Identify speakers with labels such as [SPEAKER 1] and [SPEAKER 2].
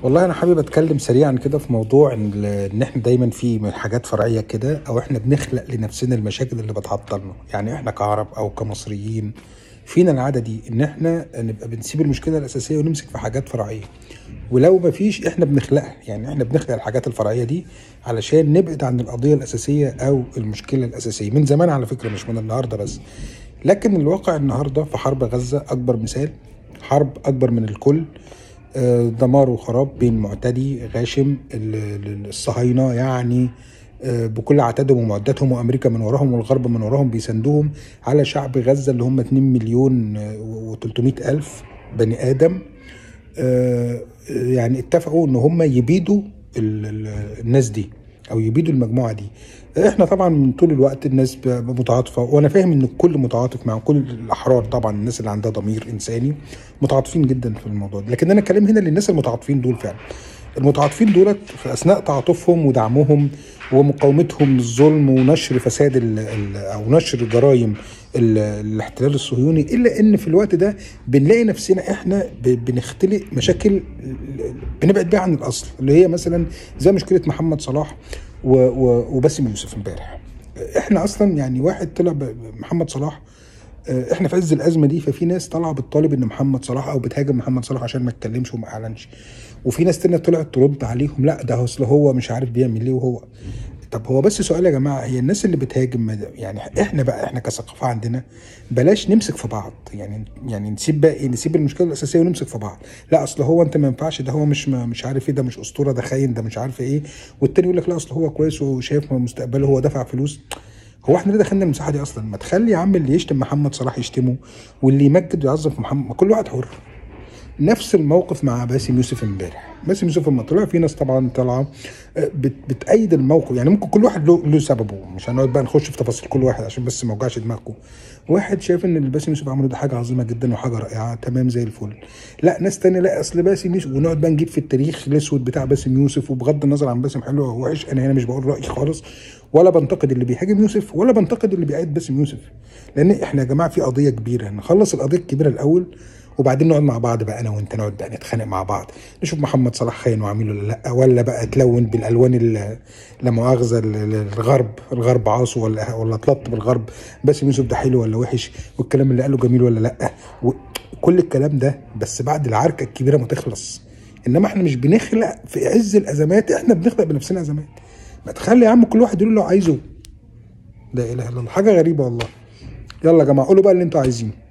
[SPEAKER 1] والله انا حابب اتكلم سريعا كده في موضوع ان ان احنا دايما في حاجات فرعيه كده او احنا بنخلق لنفسنا المشاكل اللي بتعطلنا يعني احنا كعرب او كمصريين فينا العاده دي ان احنا نبقى بنسيب المشكله الاساسيه ونمسك في حاجات فرعيه ولو ما فيش احنا بنخلقها يعني احنا بنخلق الحاجات الفرعيه دي علشان نبعد عن القضيه الاساسيه او المشكله الاساسيه من زمان على فكره مش من النهارده بس لكن الواقع النهارده في حرب غزه اكبر مثال حرب اكبر من الكل آه، دمار وخراب بين معتدي غاشم ال- ال- الصهاينه يعني آه، بكل عتادهم ومعداتهم وامريكا من وراهم والغرب من وراهم بيساندوهم على شعب غزه اللي هم 2 مليون و300 الف بني ادم آه، يعني اتفقوا ان هم يبيدوا ال- ال- الناس دي او يبيدوا المجموعه دي احنا طبعا من طول الوقت الناس ب- متعاطفه وانا فاهم ان الكل متعاطف مع كل الاحرار طبعا الناس اللي عندها ضمير انساني متعاطفين جدا في الموضوع ده لكن انا كلام هنا للناس المتعاطفين دول فعلا المتعاطفين دولت في اثناء تعاطفهم ودعمهم ومقاومتهم للظلم ونشر فساد ال ال او نشر جرائم ال- الاحتلال الصهيوني الا ان في الوقت ده بنلاقي نفسنا احنا ب- بنختلق مشاكل بنبعد بيها عن الاصل اللي هي مثلا زي مشكله محمد صلاح و- و- وباسم يوسف امبارح احنا اصلا يعني واحد طلع ب- محمد صلاح آه، احنا في عز الازمه دي ففي ناس طالعه بتطالب ان محمد صلاح او بتهاجم محمد صلاح عشان ما اتكلمش وما اعلنش وفي ناس تانية طلعت ترد عليهم لا ده اصل هو مش عارف بيعمل ايه وهو طب هو بس سؤال يا جماعه هي الناس اللي بتهاجم ما ده- يعني احنا بقى احنا كثقافه عندنا بلاش نمسك في بعض يعني يعني نسيب بقى إيه؟ نسيب المشكله الاساسيه ونمسك في بعض لا اصل هو انت ما ينفعش ده هو مش ما مش عارف ايه ده مش اسطوره ده خاين ده مش عارف ايه والتاني يقول لك لا اصل هو كويس وشايف مستقبله هو دفع فلوس هو احنا ليه دخلنا المساحه دي اصلا ما تخلي يا عم اللي يشتم محمد صلاح يشتمه واللي يمجد ويعظم في محمد ما كل واحد حر نفس الموقف مع باسم يوسف امبارح باسم يوسف لما طلع في ناس طبعا طالعه آه، بت بتأيد الموقف يعني ممكن كل واحد له له سببه مش هنقعد بقى نخش في تفاصيل كل واحد عشان بس ما اوجعش دماغكم واحد شايف ان اللي باسم يوسف عمله ده حاجه عظيمه جدا وحاجه رائعه تمام زي الفل لا ناس تانية لا اصل باسم يوسف ونقعد بقى نجيب في التاريخ الاسود بتاع باسم يوسف وبغض النظر عن باسم حلو او وحش انا هنا مش بقول رايي خالص ولا بنتقد اللي بيهاجم يوسف ولا بنتقد اللي بيأيد باسم يوسف لان احنا يا جماعه في قضيه كبيره نخلص القضيه الكبيره الاول وبعدين نقعد مع بعض بقى انا وانت نقعد بقى نتخانق مع بعض نشوف محمد صلاح خاين وعميل ولا لا ولا بقى تلون بالالوان ال- لا مؤاخذه ال- ال- الغرب الغرب عاصو ولا ولا تلط بالغرب باسم يوسف ده حلو ولا وحش والكلام اللي قاله جميل ولا لا وكل الكلام ده بس بعد العركه الكبيره ما تخلص انما احنا مش بنخلق في عز الازمات احنا بنخلق بنفسنا ازمات ما تخلي يا عم كل واحد يقول اللي هو عايزه لا اله الا الله حاجه غريبه والله يلا يا جماعه قولوا بقى اللي انتوا عايزينه